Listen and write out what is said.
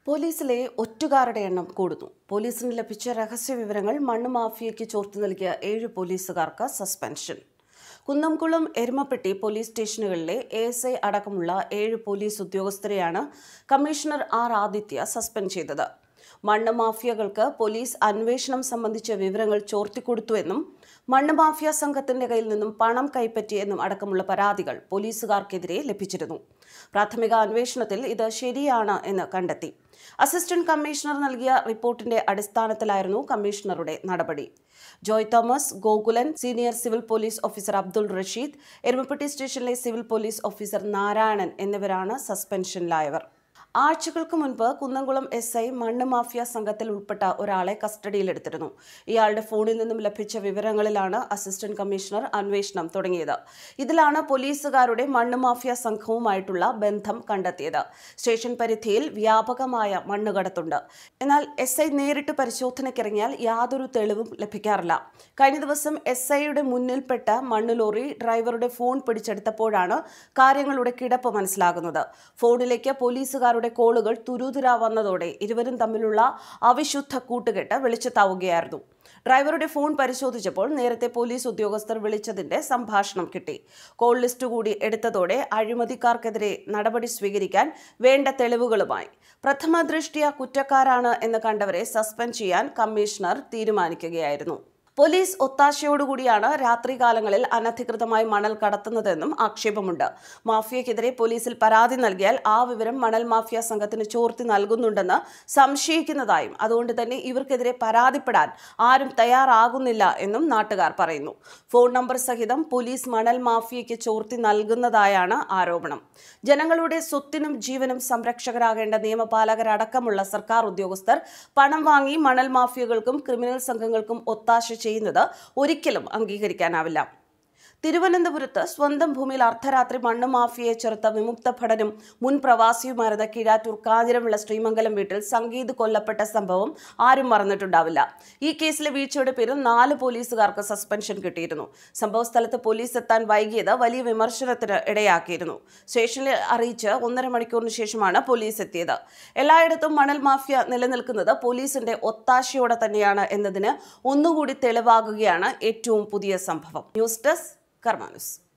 പോലീസിലെ ഒറ്റുകാരുടെ എണ്ണം കൂടുന്നു പോലീസിന് ലഭിച്ച രഹസ്യ വിവരങ്ങൾ മണ്ണ് മാഫിയയ്ക്ക് ചോർത്തി നൽകിയ ഏഴ് പോലീസുകാർക്ക് സസ്പെൻഷൻ കുന്നംകുളം എരുമപ്പെട്ടി പോലീസ് സ്റ്റേഷനുകളിലെ എ എസ് ഐ അടക്കമുള്ള ഏഴ് പോലീസ് ഉദ്യോഗസ്ഥരെയാണ് കമ്മീഷണർ ആർ ആദിത്യ സസ്പെൻഡ് ചെയ്തത് മണ്ണ് മാഫിയകൾക്ക് പോലീസ് അന്വേഷണം സംബന്ധിച്ച വിവരങ്ങൾ ചോർത്തിക്കൊടുത്തുവെന്നും മണ്ണ് മാഫിയ സംഘത്തിന്റെ കയ്യിൽ നിന്നും പണം കൈപ്പറ്റിയെന്നും അടക്കമുള്ള പരാതികൾ പോലീസുകാർക്കെതിരെ ലഭിച്ചിരുന്നു പ്രാഥമിക അന്വേഷണത്തിൽ ഇത് ശരിയാണ് എന്ന് കണ്ടെത്തി അസിസ്റ്റന്റ് കമ്മീഷണർ നൽകിയ റിപ്പോർട്ടിന്റെ അടിസ്ഥാനത്തിലായിരുന്നു കമ്മീഷണറുടെ നടപടി Joy Thomas Gokulan senior civil police officer Abdul Rasheed Erumappetty സ്റ്റേഷനിലെ സിവിൽ പോലീസ് ഓഫീസർ നാരായണൻ എന്നിവരാണ് സസ്പെൻഷനിലായവർ ആഴ്ചകൾക്ക് മുൻപ് കുന്നംകുളം എസ് ഐ മണ്ണ് മാഫിയ സംഘത്തിൽ ഉൾപ്പെട്ട ഒരാളെ കസ്റ്റഡിയിലെടുത്തിരുന്നു ഇയാളുടെ ഫോണിൽ നിന്നും ലഭിച്ച വിവരങ്ങളിലാണ് അസിസ്റ്റന്റ് കമ്മീഷണർ അന്വേഷണം തുടങ്ങിയത് ഇതിലാണ് പോലീസുകാരുടെ മണ്ണ് മാഫിയ സംഘവുമായിട്ടുള്ള ബന്ധം കണ്ടെത്തിയത് സ്റ്റേഷൻ പരിധിയിൽ വ്യാപകമായ മണ്ണുകടത്തുണ്ട് എന്നാൽ എസ് ഐ നേരിട്ട് പരിശോധനയ്ക്കിറങ്ങിയാൽ യാതൊരു തെളിവും ലഭിക്കാറില്ല കഴിഞ്ഞ ദിവസം എസ് ഐയുടെ മുന്നിൽപ്പെട്ട മണ്ണ് ലോറി ഡ്രൈവറുടെ ഫോൺ പിടിച്ചെടുത്തപ്പോഴാണ് കാര്യങ്ങളുടെ കിടപ്പ് മനസ്സിലാകുന്നത് ഫോണിലേക്ക് പോലീസുകാരുടെ കോളുകൾ തുരുതുര വന്നതോടെ ഇരുവരും തമ്മിലുള്ള അവിശുദ്ധ കൂട്ടുകെട്ട് വെളിച്ചത്താവുകയായിരുന്നു ഡ്രൈവറുടെ ഫോൺ പരിശോധിച്ചപ്പോൾ നേരത്തെ പോലീസ് ഉദ്യോഗസ്ഥർ വിളിച്ചതിന്റെ സംഭാഷണം കിട്ടി കോൾ ലിസ്റ്റ് കൂടി എടുത്തതോടെ അഴിമതിക്കാർക്കെതിരെ നടപടി സ്വീകരിക്കാൻ വേണ്ട തെളിവുകളുമായി പ്രഥമ ദൃഷ്ടിയ കുറ്റക്കാരാണ് എന്ന് കണ്ടവരെ സസ്പെൻഡ് ചെയ്യാൻ കമ്മീഷണർ തീരുമാനിക്കുകയായിരുന്നു പോലീസ് ഒത്താശയോടുകൂടിയാണ് രാത്രികാലങ്ങളിൽ അനധികൃതമായി മണൽ കടത്തുന്നതെന്നും ആക്ഷേപമുണ്ട് മാഫിയക്കെതിരെ പോലീസിൽ പരാതി നൽകിയാൽ ആ വിവരം മണൽ മാഫിയ സംഘത്തിന് ചോർത്തി നൽകുന്നുണ്ടെന്ന് സംശയിക്കുന്നതായും അതുകൊണ്ട് തന്നെ ഇവർക്കെതിരെ പരാതിപ്പെടാൻ ആരും തയ്യാറാകുന്നില്ല എന്നും നാട്ടുകാർ പറയുന്നു ഫോൺ നമ്പർ സഹിതം പോലീസ് മണൽ മാഫിയയ്ക്ക് ചോർത്തി നൽകുന്നതായാണ് ആരോപണം ജനങ്ങളുടെ സ്വത്തിനും ജീവനും സംരക്ഷകരാകേണ്ട നിയമപാലകരടക്കമുള്ള സർക്കാർ ഉദ്യോഗസ്ഥർ പണം വാങ്ങി മണൽ മാഫിയകൾക്കും ക്രിമിനൽ സംഘങ്ങൾക്കും ഒത്താശ ചെയ്യുന്നത് ഒരിക്കലും അംഗീകരിക്കാനാവില്ല തിരുവനന്തപുരത്ത് സ്വന്തം ഭൂമിയിൽ അർദ്ധരാത്രി മണ്ണ് മാഫിയയെ ചെറുത്ത വിമുക്ത ഭടനും മുൻ പ്രവാസിയുമായിരുന്ന കീഴാറ്റൂർ കാഞ്ഞിരവിള ശ്രീമംഗലം വീട്ടിൽ സംഗീത് കൊല്ലപ്പെട്ട സംഭവം ആരും മറന്നിട്ടുണ്ടാവില്ല ഈ കേസിലെ വീഴ്ചയുടെ പേരിൽ നാല് പോലീസുകാർക്ക് സസ്പെൻഷൻ കിട്ടിയിരുന്നു സംഭവ സ്ഥലത്ത് പോലീസ് എത്താൻ വൈകിയത് വലിയ വിമർശനത്തിന് ഇടയാക്കിയിരുന്നു സ്റ്റേഷനിൽ അറിയിച്ച് ഒന്നര മണിക്കൂറിന് ശേഷമാണ് പോലീസ് എത്തിയത് എല്ലായിടത്തും മണൽ മാഫിയ നിലനിൽക്കുന്നത് പോലീസിന്റെ ഒത്താശയോടെ തന്നെയാണ് എന്നതിന് ഒന്നുകൂടി തെളിവാകുകയാണ് ഏറ്റവും പുതിയ സംഭവം ന്യൂസ് ഡെസ്ക് കർമാനുസ്